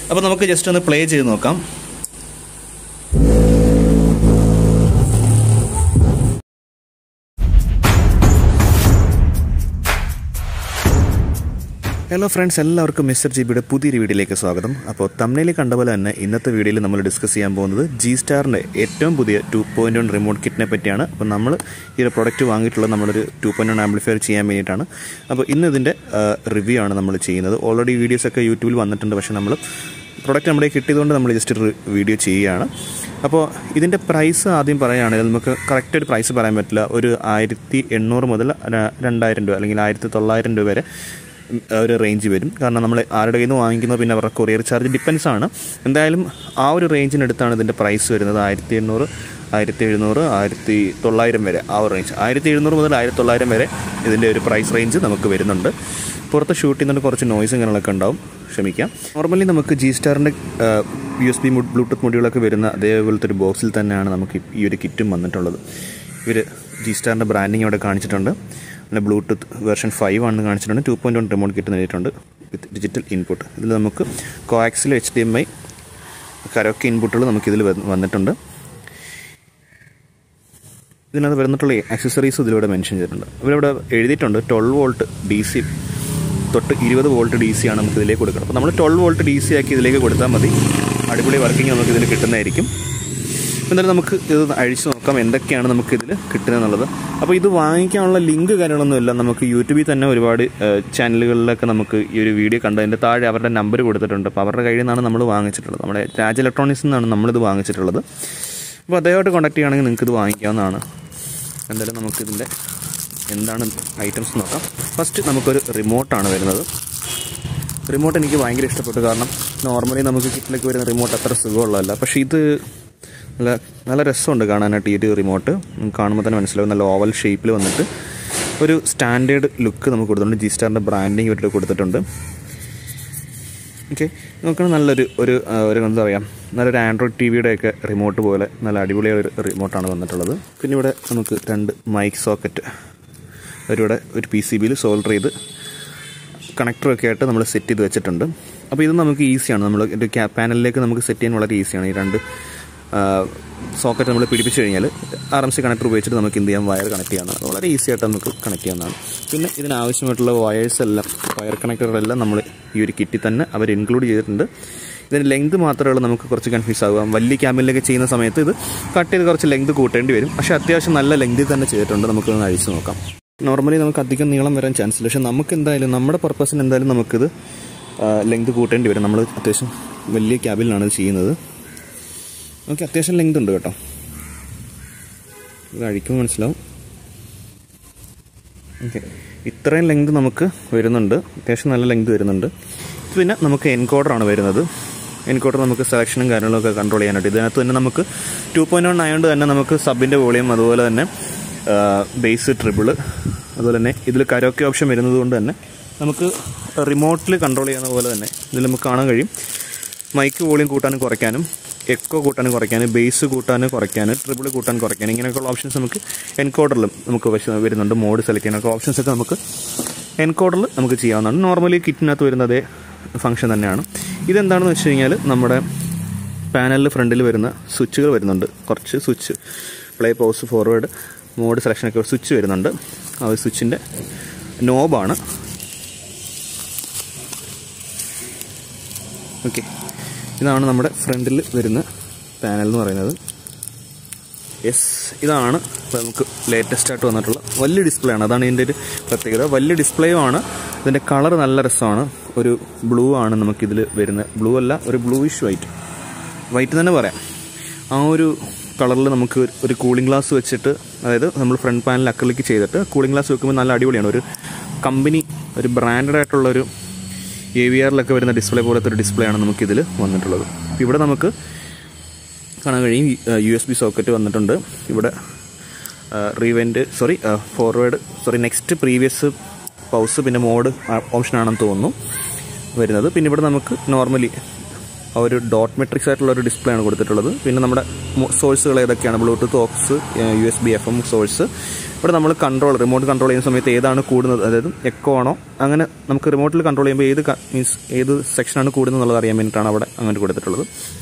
അപ്പോൾ നമുക്ക് ജസ്റ്റ് ഒന്ന് പ്ലേ ചെയ്ത് നോക്കാം ഹലോ ഫ്രണ്ട്സ് എല്ലാവർക്കും മിസ്റ്റർ ജി ബിയുടെ പുതിയൊരു വീഡിയോയിലേക്ക് സ്വാഗതം അപ്പോൾ തമിഴിൽ കണ്ട പോലെ തന്നെ ഇന്നത്തെ വീഡിയോയിൽ നമ്മൾ ഡിസ്കസ് ചെയ്യാൻ പോകുന്നത് ജി സ്റ്റാറിൻ്റെ ഏറ്റവും പുതിയ ടു പോയിൻറ്റ് വൺ റിമോട്ട് കിറ്റിനെ പറ്റിയാണ് അപ്പോൾ നമ്മൾ ഈ ഒരു പ്രൊഡക്റ്റ് വാങ്ങിയിട്ടുള്ളത് നമ്മളൊരു ടു പോയിൻറ്റ് വൺ ആംപ്ലിഫയർ ചെയ്യാൻ വേണ്ടിയിട്ടാണ് അപ്പോൾ ഇന്ന് ഇതിൻ്റെ റിവ്യൂ ആണ് നമ്മൾ ചെയ്യുന്നത് ഓൾറെഡി വീഡിയോസൊക്കെ യൂട്യൂബിൽ വന്നിട്ടുണ്ട് പക്ഷേ നമ്മൾ പ്രൊഡക്റ്റ് നമ്മുടെ കിട്ടിയതുകൊണ്ട് നമ്മൾ ജസ്റ്റ് ഒരു വീഡിയോ ചെയ്യുകയാണ് അപ്പോൾ ഇതിൻ്റെ പ്രൈസ് ആദ്യം പറയുകയാണെങ്കിൽ നമുക്ക് കറക്റ്റ് ഒരു പ്രൈസ് പറയാൻ പറ്റില്ല ഒരു ആയിരത്തി എണ്ണൂറ് മുതൽ ര- രണ്ടായിരം രൂപ അല്ലെങ്കിൽ ആയിരത്തി തൊള്ളായിരം രൂപ വരെ ഉം, ഒരു റേഞ്ച് വരും കാരണം നമ്മൾ ആരുടെ കയ്യിൽ നിന്ന് വാങ്ങിക്കുന്നത് പിന്നെ അവരുടെ കൊറിയർ ചാർജ് ഡിപ്പെൻസ് ആണ് എന്തായാലും ആ ഒരു റേഞ്ചിനടുത്താണ് ഇതിൻ്റെ പ്രൈസ് വരുന്നത് ആയിരത്തി എണ്ണൂറ് ആയിരത്തി എഴുന്നൂറ് ആയിരത്തി തൊള്ളായിരം വരെ ആ ഒരു റേഞ്ച് ആയിരത്തി എഴുന്നൂറ് മുതൽ ആയിരത്തി തൊള്ളായിരം വരെ ഇതിൻ്റെ ഒരു പ്രൈസ് റേഞ്ച് നമുക്ക് വരുന്നുണ്ട് പുറത്ത് ഷൂട്ട് ചെയ്യുന്നതുകൊണ്ട് കുറച്ച് നോയ്സും കാര്യങ്ങളൊക്കെ ഉണ്ടാവും ക്ഷമിക്കാം നോർമലി നമുക്ക് ജി സ്റ്റാറിൻ്റെ യു എസ് ബി ബ്ലൂടൂത്ത് മൊഡ്യൂളൊക്കെ വരുന്ന അതേപോലത്തെ ഒരു ബോക്സിൽ തന്നെയാണ് നമുക്ക് ഈ ഒരു കിറ്റും വന്നിട്ടുള്ളത് ഇവർ ജി സ്റ്റാറിൻ്റെ ബ്രാൻഡിങ് ഇവിടെ കാണിച്ചിട്ടുണ്ട് പിന്നെ ബ്ലൂടൂത്ത് വേർഷൻ ഫൈവ് ആണെന്ന് കാണിച്ചിട്ടുണ്ട് two point one remote kit നേടിയിട്ടുണ്ട് വിത്ത് ഡിജിറ്റൽ ഇൻപുട്ട് ഇതിൽ നമുക്ക് coaxial H D M I karaoke ഇൻപുട്ടുകൾ നമുക്കിതിൽ വന്നിട്ടുണ്ട് ഇതിനകത്ത് വരുന്നിട്ടുള്ള ആക്സസറീസ് ഇതിലൂടെ മെൻഷൻ ചെയ്തിട്ടുണ്ട് ഇവരിവിടെ എഴുതിയിട്ടുണ്ട് ട്വൽവ് വോൾട്ട് ഡി സി തൊട്ട് ഇരുപത് വോൾട്ട് ഡി സി ആണ് നമുക്ക് ഇതിലേക്ക് കൊടുക്കുന്നത് അപ്പോൾ നമ്മൾ ട്വൽവ് വോൾട്ട് ഡി സി ആക്കി ഇതിലേക്ക് കൊടുത്താൽ മതി അടിപൊളി വർക്കിംഗ് നമുക്ക് ഇതിൽ കിട്ടുന്നതായിരിക്കും എന്നാലും നമുക്ക് ഇത് അഴിച്ചു നോക്കാം എന്തൊക്കെയാണ് നമുക്ക് ഇതിൽ കിട്ടുന്നത് അപ്പോൾ ഇത് വാങ്ങിക്കാനുള്ള ലിങ്ക് കാര്യങ്ങളൊന്നുമില്ല നമുക്ക് യൂട്യൂബിൽ തന്നെ ഒരുപാട് ഏഹ്, ചാനലുകളിലൊക്കെ നമുക്ക് ഈ ഒരു വീഡിയോ കണ്ടതിൻ്റെ താഴെ അവരുടെ നമ്പർ കൊടുത്തിട്ടുണ്ട് അപ്പോൾ അവരുടെ കയ്യിൽ നിന്നാണ് നമ്മൾ വാങ്ങിച്ചിട്ടുള്ളത് നമ്മുടെ രാജ് ഇലക്ട്രോണിക്സിൽ നിന്നാണ് നമ്മളിത് വാങ്ങിച്ചിട്ടുള്ളത് അപ്പോൾ അദ്ദേഹമായിട്ട് കോൺടാക്ട് ചെയ്യുകയാണെങ്കിൽ നിങ്ങൾക്ക് ഇത് വാങ്ങിക്കാവുന്നതാണ് എന്തായാലും നമുക്കിതിൻ്റെ എന്താണ് ഐറ്റംസ് നോക്കാം ഫസ്റ്റ് നമുക്കൊരു റിമോട്ടാണ് വരുന്നത് റിമോട്ട് എനിക്ക് ഭയങ്കര ഇഷ്ടപ്പെട്ടു കാരണം നോർമലി നമുക്ക് കിറ്റിലൊക്കെ വരുന്ന റിമോട്ട് അത്ര സുഖമുള്ളതല്ല പക്ഷേ ഇത് നല്ല നല്ല രസമുണ്ട് കാണാനായിട്ട് ഈ ഒരു റിമോട്ട് നമുക്ക് കാണുമ്പോൾ തന്നെ മനസ്സിലാവും നല്ല ഓവൽ ഷേപ്പിൽ വന്നിട്ട് ഒരു സ്റ്റാൻഡേർഡ് ലുക്ക് നമുക്ക് കൊടുത്തിട്ടുണ്ട് ജി സ്റ്റാറിൻ്റെ ബ്രാൻഡിങ് ഇവരുടെ കൊടുത്തിട്ടുണ്ട് ഓക്കെ നമുക്ക് നല്ലൊരു ഒരു ആ, ഒരു എന്താ പറയുക നല്ലൊരു ആൻഡ്രോയിഡ് ടി വിയുടെ ഒക്കെ റിമോട്ട് പോലെ നല്ല അടിപൊളിയായ ഒരു റിമോട്ടാണ് വന്നിട്ടുള്ളത് പിന്നെ ഇവിടെ നമുക്ക് രണ്ട് മൈക്ക് സോക്കറ്റ് അവരിവിടെ ഒരു പി സി ബിയിൽ സോൾഡർ ചെയ്ത് കണക്ടറൊക്കെ ആയിട്ട് നമ്മൾ സെറ്റ് ചെയ്ത് വെച്ചിട്ടുണ്ട് അപ്പോൾ ഇത് നമുക്ക് ഈസിയാണ് നമ്മൾ ഒരു ക്യാ പാനലിലേക്ക് നമുക്ക് സെറ്റ് ചെയ്യാൻ വളരെ ഈസിയാണ് ഈ രണ്ട് സോക്കറ്റ് നമ്മൾ പിടിപ്പിച്ച് കഴിഞ്ഞാൽ ആർ എം സി കണക്ടർ ഉപയോഗിച്ചിട്ട് നമുക്ക് എന്ത് ചെയ്യാം വയർ കണക്ട് ചെയ്യാവുന്നതാണ് വളരെ ഈസി ആയിട്ട് നമുക്ക് കണക്ട് ചെയ്യാവുന്നതാണ് പിന്നെ ഇതിനാവശ്യമായിട്ടുള്ള വയേഴ്സ് എല്ലാം വയർ കണക്ടറെല്ലാം നമ്മൾ ഈ ഒരു കിറ്റിൽ തന്നെ അവർ ഇൻക്ലൂഡ് ചെയ്തിട്ടുണ്ട് ഇതിന് ലെങ്ത് മാത്രമേ ഉള്ളൂ നമുക്ക് കുറച്ച് കൺഫ്യൂസ് ആകാം വലിയ ക്യാമ്പിലൊക്കെ ചെയ്യുന്ന സമയത്ത് ഇത് കട്ട് ചെയ്ത് കുറച്ച് ലെങ്ത് കൂട്ടേണ്ടി വരും പക്ഷേ അത്യാവശ്യം നല്ല ലെങ്തിൽ തന്നെ ചെയ്തിട്ടുണ്ട് നമുക്കൊന്ന് അഴിച്ചു നോക്കാം നോർമലി നമുക്ക് അധികം നീളം വരാൻ ചാൻസ് ഇല്ല പക്ഷേ നമുക്ക് എന്തായാലും നമ്മുടെ പർപ്പസിന് എന്തായാലും നമുക്കിത് ലെങ്ത് കൂട്ടേണ്ടി വരും നമ്മൾ അത്യാവശ്യം വലിയ ക്യാബിലാണ് ഇത് ചെയ്യുന്നത് നമുക്ക് അത്യാവശ്യം ലെങ്ത് ഉണ്ട് കേട്ടോ ഇത് അഴിക്കുമ്പോൾ മനസ്സിലാവും ഓക്കെ ഇത്രയും ലെങ്ത് നമുക്ക് വരുന്നുണ്ട് അത്യാവശ്യം നല്ല ലെങ്ത് വരുന്നുണ്ട് ഇത് പിന്നെ നമുക്ക് എൻകോഡറാണ് വരുന്നത് എൻകോഡർ നമുക്ക് സെലക്ഷനും കാര്യങ്ങളൊക്കെ കൺട്രോൾ ചെയ്യാനായിട്ട് ഇതിനകത്ത് തന്നെ നമുക്ക് ടു പോയിൻറ്റ് വൺ ആയതുകൊണ്ട് തന്നെ നമുക്ക് സബിൻ്റെ വോളിയം അതുപോലെ തന്നെ ബേസ് ട്രിബിള് അതുപോലെ തന്നെ ഇതിൽ കരോക്കെ ഓപ്ഷൻ വരുന്നത് കൊണ്ട് തന്നെ നമുക്ക് റിമോട്ടിൽ കൺട്രോൾ ചെയ്യുന്ന പോലെ തന്നെ ഇതിൽ നമുക്ക് കാണാൻ കഴിയും മൈക്ക് വോളിയം കൂട്ടാനും കുറയ്ക്കാനും എക്കോ കൂട്ടാനും കുറയ്ക്കാനും ബേസ് കൂട്ടാനും കുറയ്ക്കാനും ട്രിപ്പിൾ കൂട്ടാൻ കുറയ്ക്കാനും ഇങ്ങനെയൊക്കെയുള്ള ഓപ്ഷൻസ് നമുക്ക് എൻകോഡറിലും നമുക്ക് വശ- വരുന്നുണ്ട് മോഡ് സെലക്ട് ചെയ്യാനൊക്കെ ഓപ്ഷൻസ് ഒക്കെ നമുക്ക് എൻകോഡറിൽ നമുക്ക് ചെയ്യാവുന്നതാണ് നോർമലി കിറ്റിനകത്ത് വരുന്ന അതേ ഫംഗ്ഷൻ തന്നെയാണ് ഇതെന്താണെന്ന് വെച്ച് കഴിഞ്ഞാൽ നമ്മുടെ പാനലിൽ ഫ്രണ്ടിൽ വരുന്ന സ്വിച്ചുകൾ വരുന്നുണ്ട് കുറച്ച് switch play pause forward mode സെലക്ഷനൊക്കെ സ്വിച്ച് വരുന്നുണ്ട് ആ സ്വിച്ചിൻ്റെ നോബാണ് ഓക്കെ ഇതാണ് നമ്മുടെ ഫ്രണ്ടിൽ വരുന്ന പാനൽ എന്ന് പറയുന്നത് യെസ് ഇതാണ് ഇപ്പോൾ നമുക്ക് ലേറ്റസ്റ്റ് ആയിട്ട് വന്നിട്ടുള്ള വലിയ ഡിസ്പ്ലേ ആണ് അതാണ് ഇതിൻ്റെ ഒരു പ്രത്യേകത വലിയ ഡിസ്പ്ലേയും ആണ് ഇതിൻ്റെ കളർ നല്ല രസമാണ് ഒരു ബ്ലൂ ആണ് നമുക്കിതിൽ വരുന്നത് ബ്ലൂ അല്ല ഒരു ബ്ലൂയിഷ് വൈറ്റ് വൈറ്റ് തന്നെ പറയാം ആ ഒരു കളറിൽ നമുക്ക് ഒരു- ഒരു കൂളിംഗ് ഗ്ലാസ് വെച്ചിട്ട് അതായത് നമ്മൾ ഫ്രണ്ട് പാനൽ അക്രലിക്ക് ചെയ്തിട്ട് കൂളിംഗ് ഗ്ലാസ് വെക്കുമ്പോൾ നല്ല അടിപൊളിയാണ് ഒരു കമ്പനി ഒരു ബ്രാൻഡഡ് ആയിട്ടുള്ള ഒരു എ വി ആറിലൊക്കെ വരുന്ന ഡിസ്പ്ലേ പോലത്തെ ഒരു ഡിസ്പ്ലേ ആണ് നമുക്കിതിൽ വന്നിട്ടുള്ളത് അപ്പോൾ ഇവിടെ നമുക്ക് കാണാൻ കഴിയും യു എസ് ബി സോക്കറ്റ് വന്നിട്ടുണ്ട് ഇവിടെ rewind sorry forward sorry next previous pause പിന്നെ മോഡ് ഓപ്ഷനാണെന്ന് തോന്നുന്നു വരുന്നത് പിന്നെ ഇവിടെ നമുക്ക് നോർമലി ആ ഒരു ഡോട്ട് മെട്രിക്സ് ആയിട്ടുള്ള ഒരു ഡിസ്പ്ലേ ആണ് കൊടുത്തിട്ടുള്ളത് പിന്നെ നമ്മുടെ സോഴ്സുകൾ ഏതൊക്കെയാണ് Bluetooth aux U S B F M source ഇവിടെ നമ്മൾ കൺട്രോൾ റിമോട്ട് കൺട്രോൾ ചെയ്യുന്ന സമയത്ത് ഏതാണ് കൂടുന്നത് അതായത് എക്കോ ആണോ അങ്ങനെ നമുക്ക് റിമോട്ടിൽ കൺട്രോൾ ചെയ്യുമ്പോൾ ഏത് മീൻസ് ഏത് സെക്ഷനാണ് കൂടുന്നത് എന്നുള്ളത് അറിയാൻ വേണ്ടിയിട്ടാണ് അവിടെ അങ്ങനെ കൊടുത്തിട്ടുള്ളത്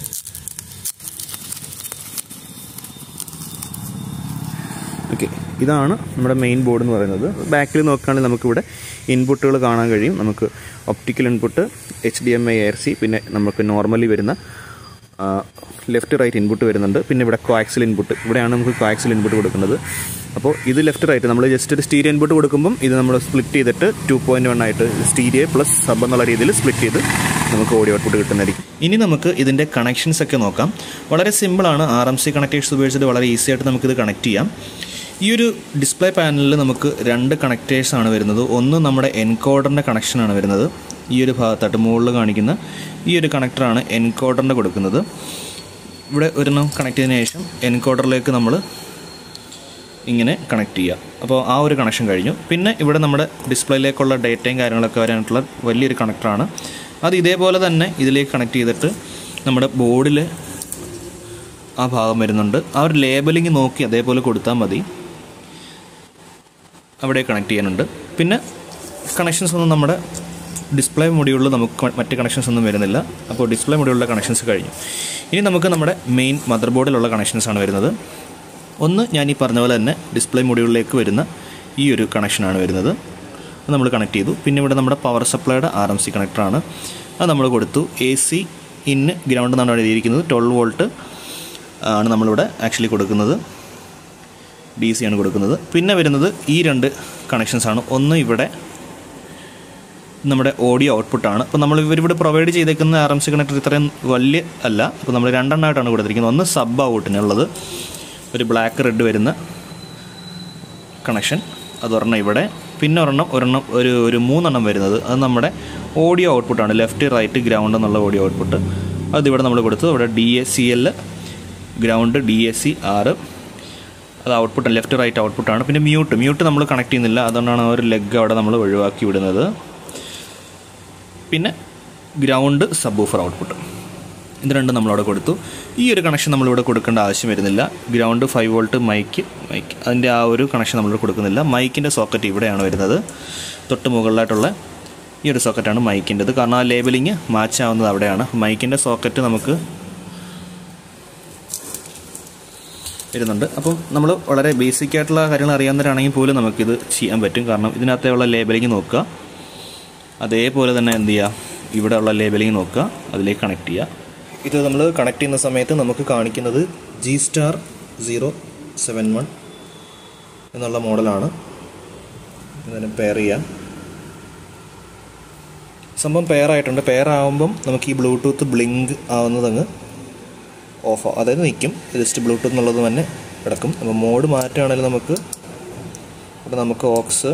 ഓക്കെ ഇതാണ് നമ്മുടെ മെയിൻ ബോർഡ് എന്ന് പറയുന്നത് ബാക്കിൽ നോക്കുകയാണെങ്കിൽ നമുക്കിവിടെ ഇൻപുട്ടുകൾ കാണാൻ കഴിയും നമുക്ക് optical input H D M I ARC പിന്നെ നമുക്ക് നോർമലി വരുന്ന ലെഫ്റ്റ് റൈറ്റ് ഇൻപുട്ട് വരുന്നുണ്ട് പിന്നെ ഇവിടെ കോയാക്സിൽ ഇൻപുട്ട് ഇവിടെയാണ് നമുക്ക് കോയാക്സിൽ ഇൻപുട്ട് കൊടുക്കുന്നത് അപ്പോൾ ഇത് ലെഫ്റ്റ് റൈറ്റ് നമ്മൾ ജസ്റ്റ് ഒരു സ്റ്റീരിയോ ഇൻപുട്ട് കൊടുക്കുമ്പം ഇത് നമ്മൾ സ്പ്ലിറ്റ് ചെയ്തിട്ട് ടു പോയിൻറ്റ് വൺ ആയിട്ട് സ്റ്റീരിയോ പ്ലസ് സബ് എന്നുള്ള രീതിയിൽ സ്പ്ലിറ്റ് ചെയ്ത് നമുക്ക് ഓഡിയോ ഔട്ട്പുട്ട് കിട്ടുന്നതായിരിക്കും ഇനി നമുക്ക് ഇതിൻ്റെ കണക്ഷൻസ് ഒക്കെ നോക്കാം വളരെ സിമ്പിളാണ് ആർ എം സി കണക്റ്റേഴ്സ് ഉപയോഗിച്ചിട്ട് വളരെ ഈസി ആയിട്ട് നമുക്കിത് കണക്ട് ചെയ്യാം ഈ ഒരു ഡിസ്പ്ലേ പാനലിൽ നമുക്ക് രണ്ട് കണക്റ്റേഴ്സ് ആണ് വരുന്നത് ഒന്ന് നമ്മുടെ എൻകോഡറിൻ്റെ കണക്ഷനാണ് വരുന്നത് ഈ ഒരു ഭാഗത്തായിട്ട് മുകളിൽ കാണിക്കുന്ന ഈ ഒരു കണക്ടറാണ് എൻകോഡറിൻ്റെ കൊടുക്കുന്നത് ഇവിടെ ഒരെണ്ണം കണക്ട് ചെയ്തതിന് ശേഷം എൻകോഡറിലേക്ക് നമ്മൾ ഇങ്ങനെ കണക്ട് ചെയ്യുക അപ്പോൾ ആ ഒരു കണക്ഷൻ കഴിഞ്ഞു പിന്നെ ഇവിടെ നമ്മുടെ ഡിസ്പ്ലേയിലേക്കുള്ള ഡേറ്റയും കാര്യങ്ങളൊക്കെ വരാനായിട്ടുള്ള വലിയൊരു കണക്ടറാണ് അത് ഇതേപോലെ തന്നെ ഇതിലേക്ക് കണക്ട് ചെയ്തിട്ട് നമ്മുടെ ബോർഡിൽ ആ ഭാഗം വരുന്നുണ്ട് ആ ഒരു ലേബലിംഗ് നോക്കി അതേപോലെ കൊടുത്താൽ മതി അവിടെ കണക്ട് ചെയ്യാനുണ്ട് പിന്നെ കണക്ഷൻസ് ഒന്നും നമ്മുടെ ഡിസ്പ്ലേ മൊഡ്യൂളിൽ നമുക്ക് മറ്റ് കണക്ഷൻസ് ഒന്നും വരുന്നില്ല അപ്പോൾ ഡിസ്പ്ലേ മൊഡ്യൂളിലെ കണക്ഷൻസ് കഴിഞ്ഞു ഇനി നമുക്ക് നമ്മുടെ മെയിൻ മദർ ബോർഡിലുള്ള കണക്ഷൻസ് ആണ് വരുന്നത് ഒന്ന് ഞാൻ ഈ പറഞ്ഞ പോലെ തന്നെ ഡിസ്പ്ലേ മൊഡ്യൂളിലേക്ക് വരുന്ന ഈ ഒരു കണക്ഷനാണ് വരുന്നത് അത് നമ്മൾ കണക്ട് ചെയ്തു പിന്നെ ഇവിടെ നമ്മുടെ പവർ സപ്ലൈയുടെ ആർ എം സി കണക്ടറാണ് അത് നമ്മൾ കൊടുത്തു എ സി ഇന്ന് ഗ്രൗണ്ട് എന്നാണ് എഴുതിയിരിക്കുന്നത് ട്വൽവ് വോൾട്ട് ആണ് നമ്മളിവിടെ ആക്ച്വലി കൊടുക്കുന്നത് ഡി സി ആണ് കൊടുക്കുന്നത് പിന്നെ വരുന്നത് ഈ രണ്ട് കണക്ഷൻസ് ആണ് ഒന്ന് ഇവിടെ നമ്മുടെ ഓഡിയോ ഔട്ട്പുട്ടാണ് അപ്പോൾ നമ്മൾ ഇവരിവിടെ പ്രൊവൈഡ് ചെയ്തേക്കുന്ന ആർ എം സി കണക്ടർ ഇത്രയും വലിയ അല്ല അപ്പോൾ നമ്മൾ രണ്ടെണ്ണമായിട്ടാണ് കൊടുത്തിരിക്കുന്നത് ഒന്ന് സബ് ഔട്ടിനുള്ളത് ഒരു ബ്ലാക്ക് റെഡ് വരുന്ന കണക്ഷൻ അതൊരെണ്ണം ഇവിടെ പിന്നെ ഒരെണ്ണം ഒരെണ്ണം ഒരു ഒരു മൂന്നെണ്ണം വരുന്നത് അത് നമ്മുടെ ഓഡിയോ ഔട്ട്പുട്ടാണ് ലെഫ്റ്റ് റൈറ്റ് ഗ്രൗണ്ട് എന്നുള്ള ഓഡിയോ ഔട്ട്പുട്ട് അതിവിടെ നമ്മൾ കൊടുത്തു ഇവിടെ D A C L ground D A C R അത് ഔട്ട്പുട്ട് ലെഫ്റ്റ് റൈറ്റ് ഔട്ട്പുട്ടാണ് പിന്നെ മ്യൂട്ട് മ്യൂട്ട് നമ്മൾ കണക്ട് ചെയ്യുന്നില്ല അതുകൊണ്ടാണ് ആ ഒരു ലെഗ് അവിടെ നമ്മൾ ഒഴിവാക്കി വിടുന്നത് പിന്നെ ഗ്രൗണ്ട് സബ് ഓഫർ ഔട്ട്പുട്ട് ഇത് രണ്ടും നമ്മളവിടെ കൊടുത്തു ഈ ഒരു കണക്ഷൻ നമ്മളിവിടെ കൊടുക്കേണ്ട ആവശ്യം വരുന്നില്ല ground five volt mic mic അതിൻ്റെ ആ ഒരു കണക്ഷൻ നമ്മൾ കൊടുക്കുന്നില്ല മൈക്കിൻ്റെ സോക്കറ്റ് ഇവിടെയാണ് വരുന്നത് തൊട്ട് മുകളിലായിട്ടുള്ള ഈ ഒരു സോക്കറ്റാണ് മൈക്കിൻ്റെത് കാരണം ആ ലേബലിങ് മാച്ച് ആവുന്നത് അവിടെയാണ് മൈക്കിൻ്റെ സോക്കറ്റ് നമുക്ക് വരുന്നുണ്ട് അപ്പം നമ്മൾ വളരെ ബേസിക് ആയിട്ടുള്ള കാര്യങ്ങൾ അറിയാവുന്നവരാണെങ്കിൽ പോലും നമുക്കിത് ചെയ്യാൻ പറ്റും കാരണം ഇതിനകത്തുള്ള ലേബലിങ് നോക്കുക അതേപോലെ തന്നെ എന്ത് ചെയ്യുക ഇവിടെ ഉള്ള ലേബലിംഗ് നോക്കുക അതിലേക്ക് കണക്ട് ചെയ്യുക ഇത് നമ്മൾ കണക്ട് ചെയ്യുന്ന സമയത്ത് നമുക്ക് കാണിക്കുന്നത് G star zero seven one എന്നുള്ള മോഡലാണ് ഇതിനെ പെയർ ചെയ്യാം സംഭവം പെയർ ആയിട്ടുണ്ട് പെയർ ആകുമ്പം നമുക്ക് ഈ ബ്ലൂടൂത്ത് ബ്ലിങ്ക് ആവുന്നതങ്ങ് ഓഫ് അതായത് നിൽക്കും ജസ്റ്റ് ബ്ലൂടൂത്ത് എന്നുള്ളത് തന്നെ കിടക്കും അപ്പോൾ മോഡ് മാറ്റുകയാണെങ്കിൽ നമുക്ക് ഇവിടെ നമുക്ക് ഓക്സ്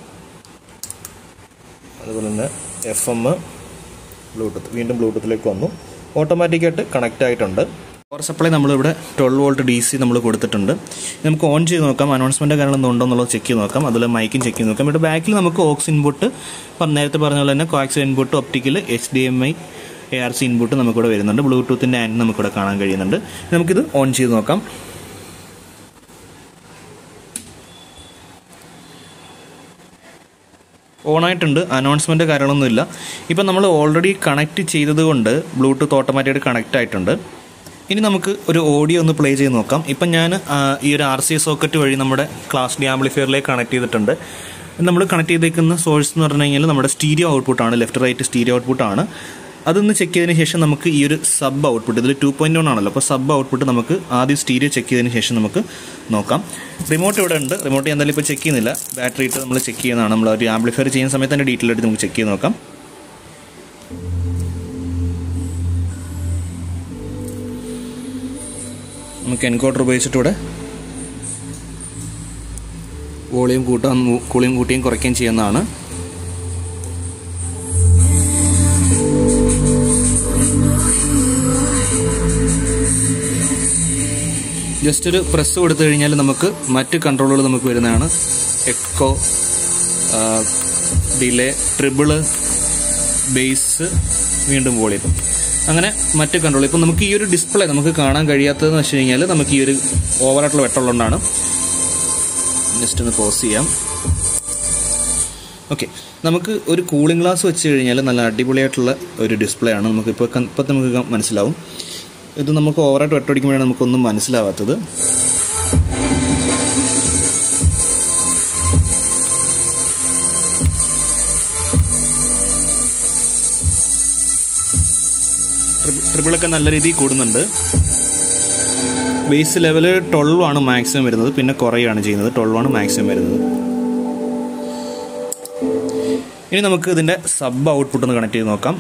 അതുപോലെ തന്നെ എഫ് എം ബ്ലൂടൂത്ത് വീണ്ടും ബ്ലൂടൂത്തിലേക്ക് വന്നു ഓട്ടോമാറ്റിക്കായിട്ട് കണക്റ്റ് ആയിട്ടുണ്ട് പവർ സപ്ലൈ നമ്മളിവിടെ ട്വൽവ് വോൾട്ട് ഡി സി നമ്മൾ കൊടുത്തിട്ടുണ്ട് നമുക്ക് ഓൺ ചെയ്ത് നോക്കാം അനൗൺസ്മെൻറ്റ് കാര്യങ്ങൾ ഉണ്ടോ എന്നുള്ളത് ചെക്ക് ചെയ്ത് നോക്കാം അതുപോലെ മൈക്കും ചെക്ക് ചെയ്ത് നോക്കാം ഇവിടെ ബാക്കിൽ നമുക്ക് ഓക്സ് ഇൻപുട്ട് നേരത്തെ പറഞ്ഞ പോലെ തന്നെ coax input optical H D M I A R C input നമുക്കിവിടെ വരുന്നുണ്ട് ബ്ലൂടൂത്തിൻ്റെ ആൻഡ് നമുക്കിവിടെ കാണാൻ കഴിയുന്നുണ്ട് നമുക്കിത് ഓൺ ചെയ്ത് നോക്കാം ഓണായിട്ടുണ്ട് അനൗൺസ്മെൻറ്റ് കാര്യങ്ങളൊന്നുമില്ല ഇപ്പം നമ്മൾ ഓൾറെഡി കണക്ട് ചെയ്തത് കൊണ്ട് ബ്ലൂടൂത്ത് ഓട്ടോമാറ്റിക്കായിട്ട് കണക്റ്റ് ആയിട്ടുണ്ട് ഇനി നമുക്ക് ഒരു ഓഡിയോ ഒന്ന് പ്ലേ ചെയ്ത് നോക്കാം ഇപ്പം ഞാൻ ഈ ഒരു ആർ സി സോക്കറ്റ് വഴി നമ്മുടെ ക്ലാസ് ഡി ആംപ്ലിഫയറിലേക്ക് കണക്ട് ചെയ്തിട്ടുണ്ട് നമ്മൾ കണക്ട് ചെയ്തേക്കുന്ന സോഴ്സ് എന്ന് പറഞ്ഞു കഴിഞ്ഞാൽ നമ്മുടെ സ്റ്റീരിയോ ഔട്ട്പുട്ടാണ് ലെഫ്റ്റ് റൈറ്റ് സ്റ്റീരിയോ ഔട്ട്പുട്ടാണ് അതൊന്ന് ചെക്ക് ചെയ്തതിന് ശേഷം നമുക്ക് ഈ ഒരു സബ് ഔട്ട്പുട്ട് ഇതിൽ ടു പോയിന്റ് വൺ ആണല്ലോ അപ്പോൾ സബ് ഔട്ട്പുട്ട് നമുക്ക് ആദ്യം സ്റ്റീരിയോ ചെക്ക് ചെയ്തതിന് ശേഷം നമുക്ക് നോക്കാം റിമോട്ട് ഇവിടെ ഉണ്ട് റിമോട്ട് എന്തായാലും ഇപ്പോൾ ചെക്ക് ചെയ്യുന്നില്ല ബാറ്ററി ഇട്ട് നമ്മൾ ചെക്ക് ചെയ്യുന്നതാണ് നമ്മൾ ഒരു ആംപ്ലിഫയർ ചെയ്യുന്ന സമയത്ത് തന്നെ ഡീറ്റെയിൽ ആയിട്ട് നമുക്ക് ചെക്ക് ചെയ്ത് നോക്കാം നമുക്ക് എൻകോഡർ ഉപയോഗിച്ചിട്ട് ഇവിടെ വോളിയം കൂട്ടാൻ കൂളിയും കൂട്ടിയും കുറയ്ക്കുകയും ചെയ്യുന്നതാണ് ജസ്റ്റ് ഒരു പ്രസ് കൊടുത്തു കഴിഞ്ഞാൽ നമുക്ക് മറ്റ് കൺട്രോളുകൾ നമുക്ക് വരുന്നതാണ് എക്കോ ഡിലേ ട്രിബിള് ബേസ് വീണ്ടും വോളിയം അങ്ങനെ മറ്റ് കൺട്രോൾ ഇപ്പം നമുക്ക് ഈ ഒരു ഡിസ്പ്ലേ നമുക്ക് കാണാൻ കഴിയാത്തതെന്ന് വെച്ച് കഴിഞ്ഞാൽ നമുക്ക് ഈ ഒരു ഓവറായിട്ടുള്ള വെട്ടമുള്ളതുകൊണ്ടാണ് ജസ്റ്റ് ഒന്ന് പോസ് ചെയ്യാം ഓക്കെ നമുക്ക് ഒരു കൂളിംഗ് ഗ്ലാസ് വെച്ച് കഴിഞ്ഞാൽ നല്ല അടിപൊളിയായിട്ടുള്ള ഒരു ഡിസ്പ്ലേ ആണ് നമുക്ക് ഇപ്പോൾ ഇപ്പം നമുക്ക് ക- മനസ്സിലാവും ഇത് നമുക്ക് ഓവറായിട്ട് വെട്ടടിക്കുമ്പോഴാണ് നമുക്കൊന്നും മനസ്സിലാവാത്തത് ട്രിപ്പിൾ- ട്രിപ്പിളൊക്കെ നല്ല രീതിയിൽ കൂടുന്നുണ്ട് ബേസ് ലെവൽ ട്വൽവ് ആണ് മാക്സിമം വരുന്നത് പിന്നെ കുറയാണ് ചെയ്യുന്നത് ട്വൽവ് ആണ് മാക്സിമം വരുന്നത് ഇനി നമുക്ക് ഇതിന്റെ സബ് ഔട്ട്പുട്ട് ഒന്ന് കണക്ട് ചെയ്ത് നോക്കാം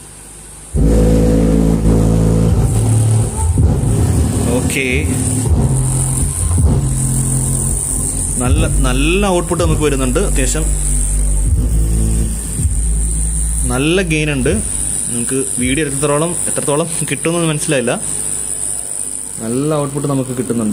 ഓക്കെ നല്ല നല്ല ഔട്ട്പുട്ട് നമുക്ക് വരുന്നുണ്ട് അത്യാവശ്യം നല്ല ഗെയിൻ ഉണ്ട് നമുക്ക് വീഡിയോ എത്രത്തോളം എത്രത്തോളം കിട്ടുമെന്ന് മനസ്സിലായില്ല നല്ല ഔട്ട്പുട്ട് നമുക്ക് കിട്ടുന്നുണ്ട്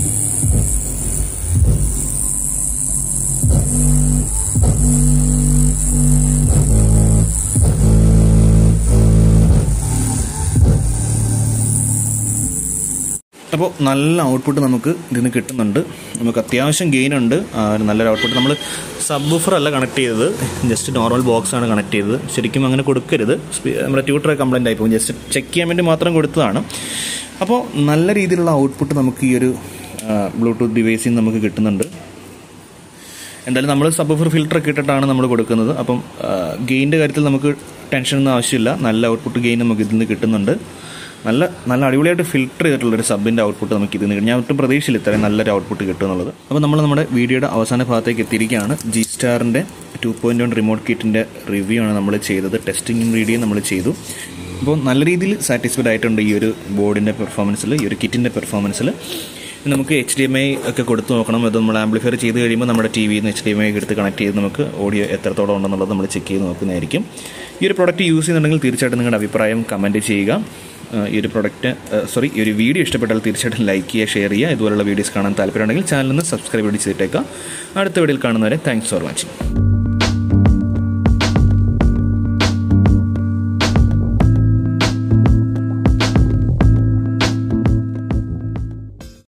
അപ്പോൾ നല്ല ഔട്ട്പുട്ട് നമുക്ക് ഇതിന് കിട്ടുന്നുണ്ട് നമുക്ക് അത്യാവശ്യം ഗെയിൻ ഉണ്ട് ആ, ഒരു നല്ലൊരു ഔട്ട്പുട്ട് നമ്മൾ സബ് ബൂഫർ അല്ല കണക്ട് ചെയ്തത് ജസ്റ്റ് നോർമൽ ബോക്സ് ആണ് കണക്ട് ചെയ്തത് ശരിക്കും അങ്ങനെ കൊടുക്കരുത് സ്പീ- നമ്മുടെ ട്യൂട്ടർ കംപ്ലൈൻ്റ് ആയി പോകും ജസ്റ്റ് ചെക്ക് ചെയ്യാൻ വേണ്ടി മാത്രം കൊടുത്തതാണ് അപ്പോൾ നല്ല രീതിയിലുള്ള ഔട്ട്പുട്ട് നമുക്ക് ഈ ഒരു ബ്ലൂടൂത്ത് ഡിവൈസിൽ നിന്ന് നമുക്ക് കിട്ടുന്നുണ്ട് എന്തായാലും നമ്മൾ സബ്ബൂഫർ ഫിൽറ്റർ ഒക്കെ ഇട്ടിട്ടാണ് നമ്മൾ കൊടുക്കുന്നത് അപ്പം ഗെയിൻ്റെ കാര്യത്തിൽ നമുക്ക് ടെൻഷനൊന്നും ആവശ്യമില്ല നല്ല ഔട്ട്പുട്ട് ഗെയിൻ നമുക്ക് ഇതിൽ നിന്ന് കിട്ടുന്നുണ്ട് നല്ല നല്ല അടിപൊളിയായിട്ട് ഫിൽറ്റർ ചെയ്തിട്ടുള്ളൊരു സബിൻ്റെ ഔട്ട്പുട്ട് നമുക്ക് ഇതിൽ നിന്ന് കിട്ടും ഞാൻ ഒട്ടും പ്രതീക്ഷയില്ല ഇത്രയും നല്ലൊരു ഔട്ട്പുട്ട് കിട്ടും എന്നുള്ളത് അപ്പോൾ നമ്മൾ നമ്മുടെ വീഡിയോയുടെ അവസാന ഭാഗത്തേക്ക് എത്തിയിരിക്കുകയാണ് ജി സ്റ്റാറിൻ്റെ ടു പോയിൻറ്റ് വൺ റിമോട്ട് കിറ്റിൻ്റെ റിവ്യൂ ആണ് നമ്മൾ ചെയ്തത് ടെസ്റ്റിംഗ് വീഡിയോ നമ്മൾ ചെയ്തു അപ്പോൾ നല്ല രീതിയിൽ സാറ്റിസ്ഫൈഡ് ആയിട്ടുണ്ട് ഈ ഒരു ബോർഡിൻ്റെ പെർഫോമൻസിൽ ഈ ഒരു കിറ്റിൻ്റെ പെർഫോമൻസിൽ നമുക്ക് എച്ച് ഡി എം ഐ ഒക്കെ കൊടുത്ത് നോക്കണം അത് നമ്മൾ ആംപ്ലിഫയർ ചെയ്ത് കഴിയുമ്പോൾ നമ്മുടെ ടി വിയിൽ നിന്ന് എച്ച് ഡി എം ഐ എടുത്ത് കണക്ട് ചെയ്ത് നമുക്ക് ഓഡിയോ എത്രത്തോളം ഉണ്ടെന്നുള്ളത് നമ്മൾ ചെക്ക് ചെയ്ത് നോക്കുന്നതായിരിക്കും ഈ ഒരു പ്രോഡക്റ്റ് യൂസ് ചെയ്യുന്നുണ്ടെങ്കിൽ തീർച്ചയായിട്ടും നിങ്ങളുടെ അഭിപ്രായം കമൻറ്റ് ചെയ്യുക ആ, ഈ ഒരു പ്രൊഡക്റ്റ് സോറി ഈ ഒരു വീഡിയോ ഇഷ്ടപ്പെട്ടാൽ തീർച്ചയായിട്ടും ലൈക്ക് ചെയ്യുക ഷെയർ ചെയ്യുക ഇതുപോലുള്ള വീഡിയോസ് കാണാൻ താല്പര്യമുണ്ടെങ്കിൽ ചാനൽ നിന്ന് സബ്സ്ക്രൈബ് ചെയ്തിട്ടേക്കുക അടുത്ത വീഡിയോയിൽ കാണുന്നവരെ താങ്ക്സ് ഫോർ വാച്ചിങ്